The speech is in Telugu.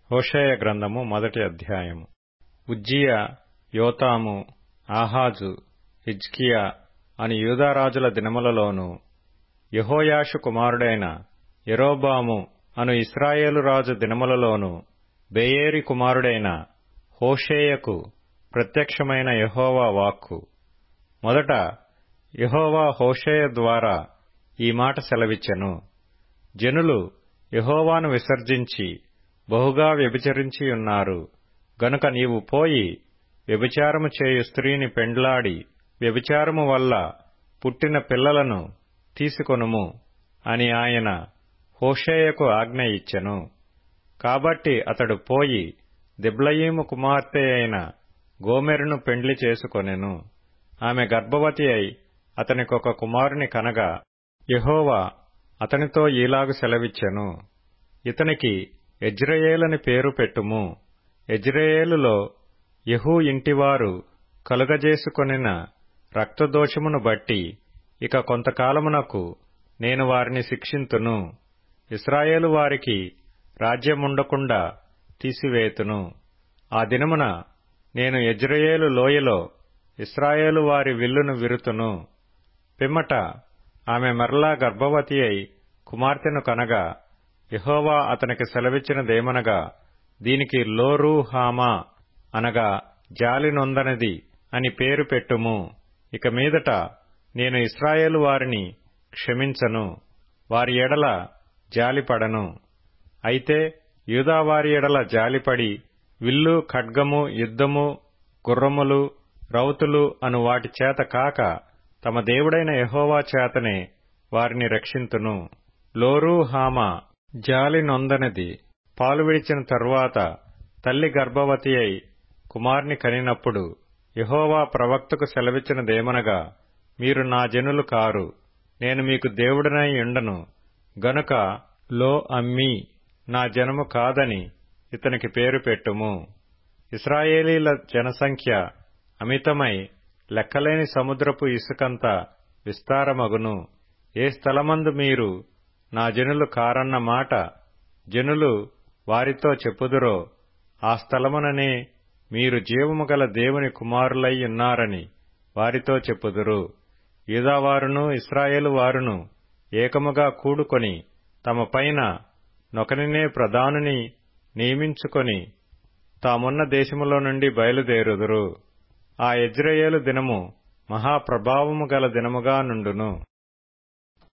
హోషేయ గ్రంథము మొదటి అధ్యాయము ఉజ్జియా యోతాము ఆహాజు హిజ్కియా అని యూదారాజుల దినములలోను యెహోయాషు కుమారుడైన యెరోబాము అను ఇస్రాయేలు రాజు దినములలోను బెయేరి కుమారుడైన హోషేయకు ప్రత్యక్షమైన యెహోవా వాక్కు మొదట యెహోవా హోషేయ ద్వారా ఈ మాట సెలవిచ్చెను జనులు యెహోవాను విసర్జించి బహుగా వ్యభిచరించియున్నారు గనుక నీవు పోయి వ్యభిచారము చేయు స్త్రీని పెండ్లాడి వ్యభిచారము వల్ల పుట్టిన పిల్లలను తీసుకొనుము అని ఆయన హోషేయకు ఆజ్ఞ ఇచ్చెను కాబట్టి అతడు పోయి దిబ్లయీము కుమార్తె అయిన గోమెరును పెండ్లి చేసుకొనెను ఆమె గర్భవతి అయి అతనికొక కుమారుని కనగా యెహోవా అతనితో ఈలాగు సెలవిచ్చెను ఇతనికి ఎజ్రయేలని పేరు పెట్టుము ఎజ్రయేలులో యెహూ ఇంటివారు కలుగజేసుకొనిన రక్తదోషమును బట్టి ఇక కొంతకాలమునకు నేను వారిని శిక్షింతును ఇస్రాయేలు వారికి రాజ్యముండకుండా తీసివేతును ఆ దినమున నేను ఎజ్రయేలు లోయలో ఇస్రాయేలు వారి విల్లును విరుతును పిమ్మట ఆమె మరలా గర్భవతి అయి కుమార్తెను కనగా యెహోవా అతనికి సెలవిచ్చినదేమనగా దీనికి లోరూ హామా అనగా జాలి నొందనిది అని పేరు పెట్టుము ఇక మీదట నేను ఇస్రాయేలు వారిని క్షమించను వారి ఎడల జాలిపడను అయితే యూదావారి ఎడల జాలిపడి విల్లు ఖడ్గము యుద్ధము గుర్రములు రౌతులు అను వాటి చేత కాక తమ దేవుడైన యెహోవా చేతనే వారిని రక్షింతును లోరూ హామా జాలి నొందనిది పాలు విడిచిన తరువాత తల్లి గర్భవతి అయి కుమార్ని కనినప్పుడు యెహోవా ప్రవక్తకు సెలవిచ్చినదేమనగా మీరు నా జనులు కారు నేను మీకు దేవుడనై ఉండను గనుక లో అమ్మీ నా జనము కాదని ఇతనికి పేరు పెట్టుము ఇస్రాయేలీల జనసంఖ్య అమితమై లెక్కలేని సముద్రపు ఇసుకంత విస్తారమగును ఏ స్థలమందు మీరు నా జనులు కారన్న మాట జనులు వారితో చెప్పుదురో ఆ స్థలముననే మీరు జీవము గల దేవుని కుమారులై ఉన్నారని వారితో చెప్పుదురు యూదావారును ఇస్రాయేలు వారును ఏకముగా కూడుకొని తమ పైన నొకనినే ప్రధానుని నియమించుకొని తామున్న దేశములో నుండి బయలుదేరుదురు ఆ ఎజ్రయేలు దినము మహాప్రభావము గల దినముగా నుండును